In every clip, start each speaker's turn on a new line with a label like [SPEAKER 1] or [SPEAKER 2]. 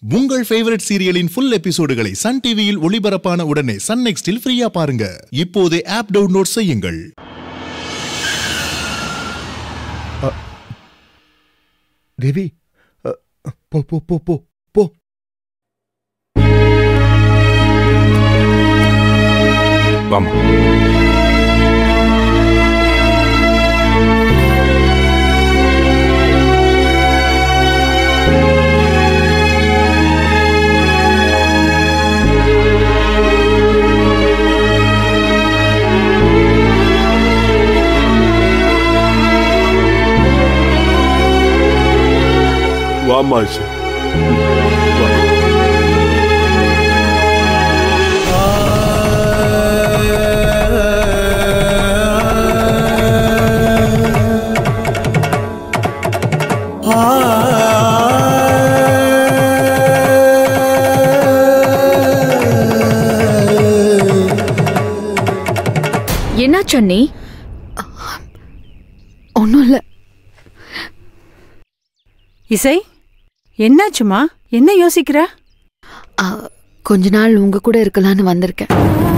[SPEAKER 1] உங்கள் ஃபேவரட் சீரியலின் ஃபுல் எபிசோடுகளை சன் டிவியில் ஒளிபரப்பான உடனே சன் நெக்ஸ்டில் ஃப்ரீயா பாருங்க இப்போதே ஆப் டவுன்லோட் செய்யுங்கள்
[SPEAKER 2] தேவி அ, போ போ போ போ போ
[SPEAKER 3] வாமா
[SPEAKER 4] வாமா இசை வா.
[SPEAKER 5] என்னாச்சு அண்ணி
[SPEAKER 6] ஒன்றும் இல்லை
[SPEAKER 7] இசை என்னாச்சுமா என்ன யோசிக்கிற
[SPEAKER 6] கொஞ்ச நாள் உங்க கூட இருக்கலாம்னு வந்திருக்கேன்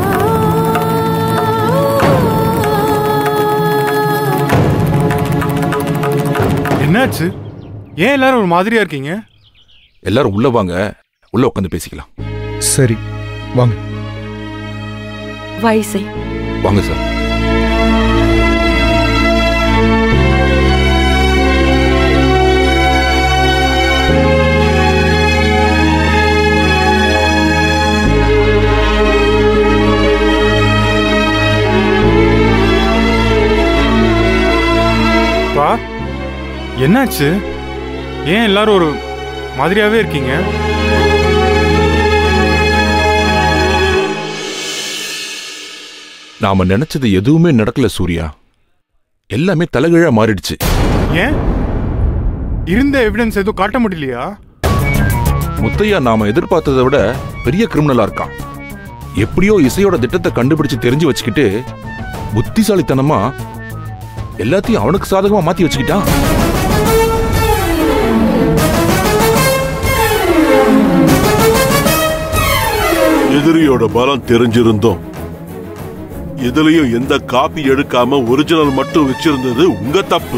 [SPEAKER 8] என்னாச்சு ஏன் எல்லாரும் ஒரு மாதிரியா இருக்கீங்க
[SPEAKER 3] எல்லாரும் உள்ள வாங்க உள்ள உட்காந்து பேசிக்கலாம்
[SPEAKER 2] சரி வாங்க
[SPEAKER 7] வா இசை
[SPEAKER 3] வாங்க சார்
[SPEAKER 8] பா என்னாச்சு ஏன் எல்லாரும் ஒரு மாதிரியாவே இருக்கீங்க
[SPEAKER 3] நாம நினைச்சது எதுவுமே நடக்கல சூர்யா எல்லாமே தலைகீழா மாறிடுச்சு
[SPEAKER 8] ஏன் இருந்த எவிடன்ஸ் எதுவும் காட்ட முடியலையா
[SPEAKER 3] முத்தையா நாம எதிர்பார்த்ததை விட பெரிய கிரிமினலா இருக்கான் எப்படியோ இசையோட திட்டத்தை கண்டுபிடிச்சு தெரிஞ்சு வச்சுக்கிட்டு புத்திசாலித்தனமா எல்லாத்தையும் அவனுக்கு சாதகமா மாத்தி வச்சுக்கிட்டான்
[SPEAKER 4] எதிரியோட பலம் தெரிஞ்சிருந்தோம் எதுலயும் எந்த காப்பி எடுக்காம ஒரிஜினல் மட்டும் வச்சிருந்தது உங்க தப்பு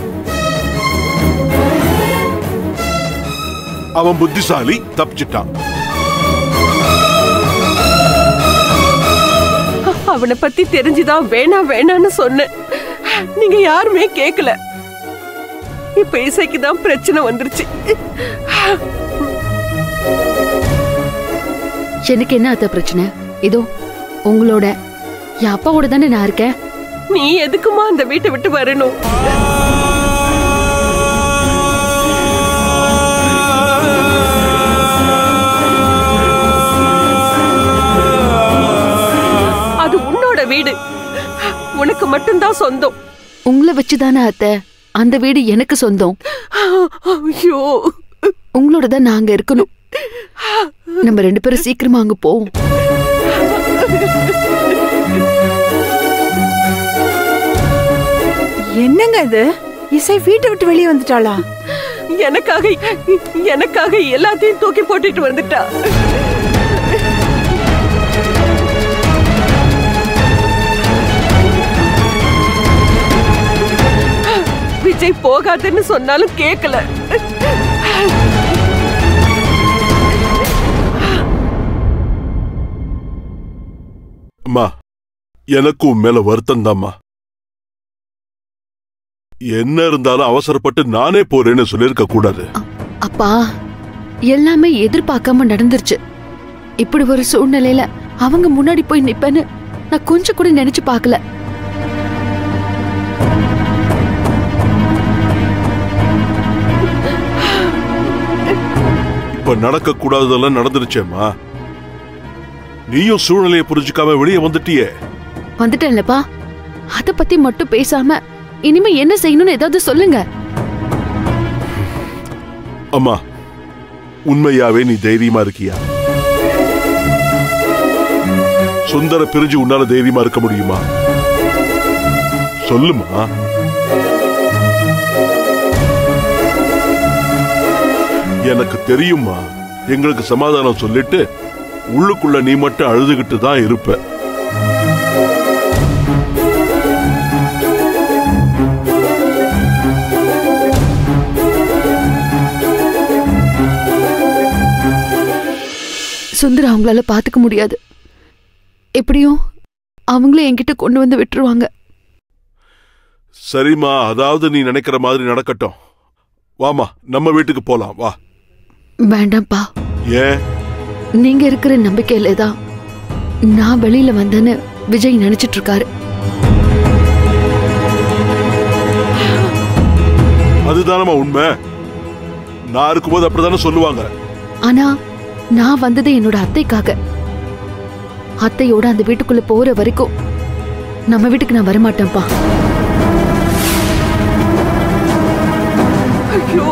[SPEAKER 4] அவன் புத்திசாலி தப்பிச்சிட்டான்
[SPEAKER 9] அவனை பத்தி தெரிஞ்சுதான் வேணாம் வேணான்னு சொன்னேன் நீங்க யாருமே கேக்கல இப்ப இசைக்கு தான் பிரச்சனை வந்துருச்சு
[SPEAKER 6] எனக்கு என்ன அத்த பிரச்சனை இதோ உங்களோட என் அப்பாவோட தானே நான் இருக்கேன்
[SPEAKER 9] நீ எதுக்குமா அந்த வீட்டை விட்டு வரணும் அது உன்னோட வீடு உனக்கு மட்டும்தான் சொந்தம்
[SPEAKER 6] உங்களை வச்சு தானே அத்த அந்த வீடு எனக்கு சொந்தம்
[SPEAKER 9] ஐயோ
[SPEAKER 6] உங்களோட தான் நாங்க இருக்கணும் நம்ம ரெண்டு பேரும் சீக்கிரமா அங்க போவோம்
[SPEAKER 7] என்னங்க இது இசை வீட்டை விட்டு வெளியே வந்துட்டாளா
[SPEAKER 9] எனக்காக எனக்காக எல்லாத்தையும் தூக்கி போட்டுட்டு வந்துட்டா விஜய் போகாதுன்னு சொன்னாலும் கேக்கல
[SPEAKER 4] அம்மா எனக்கு உன் மேல வருத்தம் தாம்மா என்ன இருந்தாலும் அவசரப்பட்டு நானே போறேன்னு சொல்லியிருக்க கூடாது
[SPEAKER 6] அப்பா எல்லாமே எதிர்பார்க்காம நடந்துருச்சு இப்படி ஒரு சூழ்நிலையில அவங்க முன்னாடி போய் நிப்பேன்னு நான் கொஞ்சம் கூட நினைச்சு பார்க்கல
[SPEAKER 4] இப்ப நடக்க கூடாததெல்லாம் நடந்துருச்சேம்மா நீயும் சூழ்நிலையை புரிஞ்சுக்காம வெளியே வந்துட்டியே
[SPEAKER 6] வந்துட்டேன்லப்பா அத பத்தி மட்டும் பேசாம இனிமே என்ன செய்யணும்னு ஏதாவது சொல்லுங்க
[SPEAKER 4] அம்மா உண்மையாவே நீ தைரியமா இருக்கியா சுந்தர பிரிஞ்சு உன்னால தைரியமா இருக்க முடியுமா சொல்லுமா எனக்கு தெரியுமா எங்களுக்கு சமாதானம் சொல்லிட்டு உள்ளுக்குள்ள நீ மட்டும் அழுதுகிட்டு தான் இருப்ப
[SPEAKER 6] சுந்தர் அவங்களால பாத்துக்க முடியாது எப்படியும் அவங்களே என்கிட்ட கொண்டு வந்து விட்டுருவாங்க
[SPEAKER 4] சரிம்மா அதாவது நீ நினைக்கிற மாதிரி நடக்கட்டும் வாமா நம்ம வீட்டுக்கு போலாம் வா
[SPEAKER 6] வேண்டாம்ப்பா
[SPEAKER 4] ஏன்
[SPEAKER 6] நீங்க இருக்கிற நம்பிக்கையில தான் நான் வெளியில வந்தேன்னு விஜய் நினைச்சிட்டு இருக்காரு
[SPEAKER 4] அதுதானம்மா உண்மை நான் இருக்கும்போது அப்படிதானே சொல்லுவாங்க
[SPEAKER 6] ஆனா நான் வந்தது என்னோட அத்தைக்காக அத்தையோட அந்த வீட்டுக்குள்ள போற வரைக்கும் நம்ம வீட்டுக்கு நான் வரமாட்டேன்ப்பா
[SPEAKER 9] ஐயோ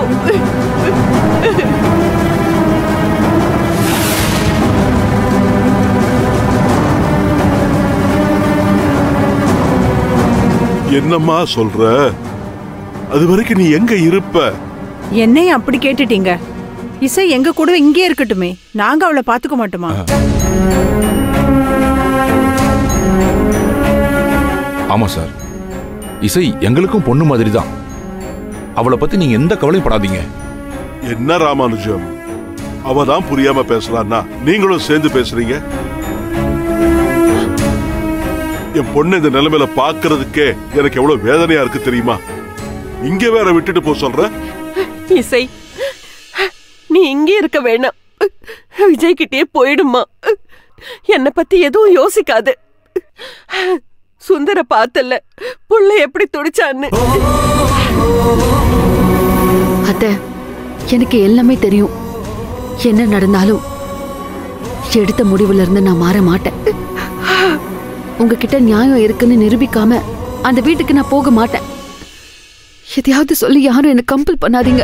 [SPEAKER 4] என்னம்மா சொல்ற அது வரைக்கும் நீ எங்க இருப்ப
[SPEAKER 7] என்னையும் அப்படி கேட்டுட்டீங்க இசை எங்க கூட இங்கே இருக்கட்டுமே நாங்க அவளை பாத்துக்க மாட்டோமா
[SPEAKER 3] ஆமா சார் இசை எங்களுக்கும் பொண்ணு மாதிரி தான் அவளை பத்தி நீங்க எந்த கவலையும் படாதீங்க
[SPEAKER 4] என்ன ராமானுஜம் அவ தான் புரியாம பேசுறான்னா நீங்களும் சேர்ந்து பேசுறீங்க என் பொண்ணு இந்த நிலைமையில பாக்குறதுக்கே எனக்கு எவ்வளவு வேதனையா இருக்கு தெரியுமா இங்க வேற விட்டுட்டு போ சொல்ற
[SPEAKER 9] இசை நீ இங்கே இருக்க வேணாம் விஜய் கிட்டே போயிடுமா என்னை பத்தி எதுவும் யோசிக்காது சுந்தர பார்த்தல புள்ள எப்படி துடிச்சான்னு
[SPEAKER 6] அத்தை எனக்கு எல்லாமே தெரியும் என்ன நடந்தாலும் எடுத்த முடிவுல இருந்து நான் மாற மாட்டேன் உங்ககிட்ட நியாயம் இருக்குன்னு நிரூபிக்காம அந்த வீட்டுக்கு நான் போக மாட்டேன் எதையாவது சொல்லி யாரும் என்ன கம்பல் பண்ணாதீங்க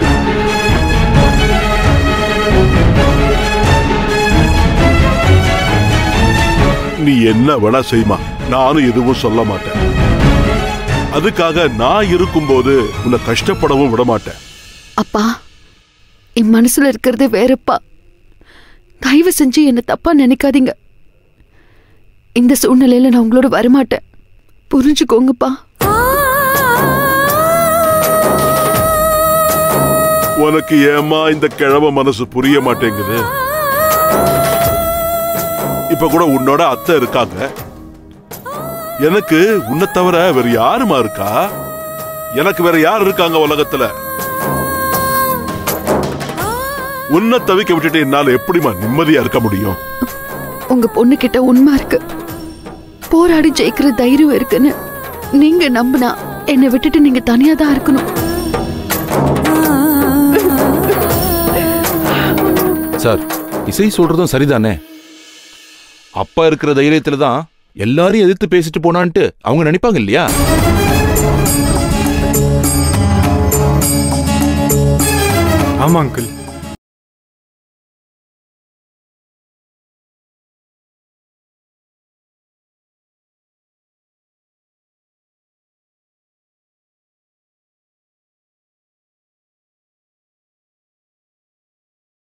[SPEAKER 4] நீ என்ன வேணா செய்மா நானும் எதுவும் சொல்ல மாட்டேன் அதுக்காக நான் இருக்கும்போது உன்னை கஷ்டப்படவும் விட மாட்டேன்
[SPEAKER 6] அப்பா என் மனசுல இருக்கிறது வேறப்பா தயவு செஞ்சு என்ன தப்பா நினைக்காதீங்க இந்த சூழ்நிலையில நான் உங்களோட வரமாட்டேன் புரிஞ்சுக்கோங்கப்பா
[SPEAKER 4] உனக்கு ஏமா இந்த கிழவ மனசு புரிய மாட்டேங்குது இப்ப கூட உன்னோட அத்தை இருக்காங்க எனக்கு உன்னை தவிர வேற யாருமா இருக்கா எனக்கு வேற யார் இருக்காங்க உலகத்துல உன்னை தவிக்க விட்டுட்டு என்னால எப்படிமா நிம்மதியா இருக்க முடியும்
[SPEAKER 6] உங்க பொண்ணு கிட்ட உண்மை இருக்கு போராடி ஜெயிக்கிற தைரியம் இருக்குன்னு நீங்க நம்பினா என்னை விட்டுட்டு நீங்க தனியா தான் இருக்கணும்
[SPEAKER 3] சார் இசை சொல்றதும் சரிதானே அப்பா இருக்கிற தைரியத்துல தான் எல்லாரையும் எதிர்த்து பேசிட்டு போனான்ட்டு அவங்க நினைப்பாங்க இல்லையா
[SPEAKER 8] ஆமா அங்கிள்